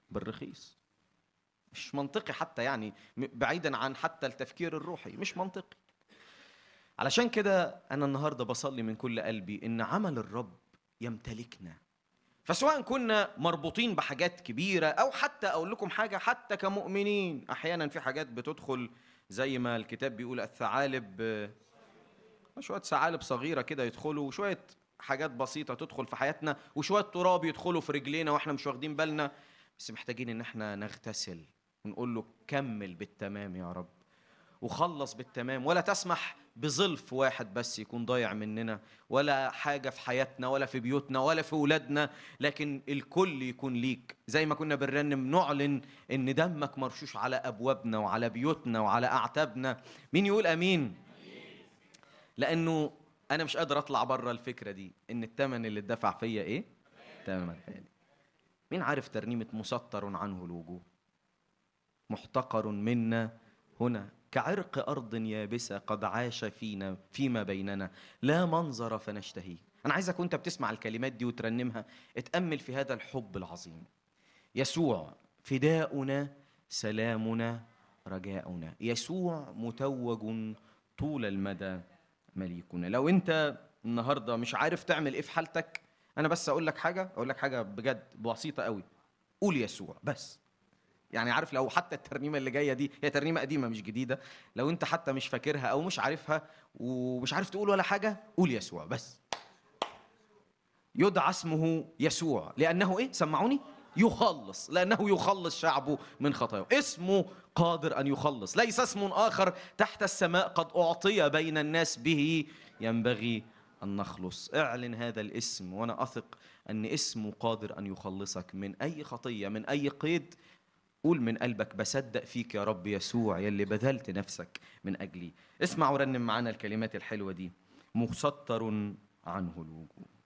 بالرخيص مش منطقي حتى يعني م- بعيدا عن حتى التفكير الروحي مش منطقي علشان كده انا النهارده بصلي من كل قلبي ان عمل الرب يمتلكنا فسواء كنا مربوطين بحاجات كبيره او حتى اقول لكم حاجه حتى كمؤمنين احيانا في حاجات بتدخل زي ما الكتاب بيقول الثعالب آه، شويه ثعالب صغيره كده يدخلوا وشويه حاجات بسيطه تدخل في حياتنا وشويه تراب يدخلوا في رجلينا واحنا مش واخدين بالنا بس محتاجين ان احنا نغتسل ونقول له كمل بالتمام يا رب وخلص بالتمام ولا تسمح بظلف واحد بس يكون ضايع مننا ولا حاجة في حياتنا ولا في بيوتنا ولا في ولادنا لكن الكل يكون ليك زي ما كنا بنرنم نعلن ان دمك مرشوش على ابوابنا وعلى بيوتنا وعلى اعتابنا مين يقول امين لانه انا مش قادر اطلع بره الفكرة دي ان الثمن اللي اتدفع فيا ايه ثمن غالي مين عارف ترنيمة مسطر عنه الوجوه محتقر منا هنا كعرق أرض يابسة قد عاش فينا فيما بيننا لا منظر فنشتهيه أنا عايزك وأنت بتسمع الكلمات دي وترنمها اتأمل في هذا الحب العظيم يسوع فداؤنا سلامنا رجاؤنا يسوع متوج طول المدى مليكنا لو أنت النهاردة مش عارف تعمل إيه في حالتك أنا بس أقول لك حاجة أقول لك حاجة بجد بسيطة قوي قول يسوع بس يعني عارف لو حتى الترنيمه اللي جايه دي هي ترنيمه قديمه مش جديده لو انت حتى مش فاكرها او مش عارفها ومش عارف تقول ولا حاجه قول يسوع بس يدعى اسمه يسوع لانه ايه سمعوني يخلص لانه يخلص شعبه من خطاياه اسمه قادر ان يخلص ليس اسم اخر تحت السماء قد اعطي بين الناس به ينبغي ان نخلص اعلن هذا الاسم وانا اثق ان اسمه قادر ان يخلصك من اي خطيه من اي قيد قول من قلبك بصدق فيك يا رب يسوع يلي بذلت نفسك من أجلي اسمع ورنم معانا الكلمات الحلوة دي مسطر عنه الوجوه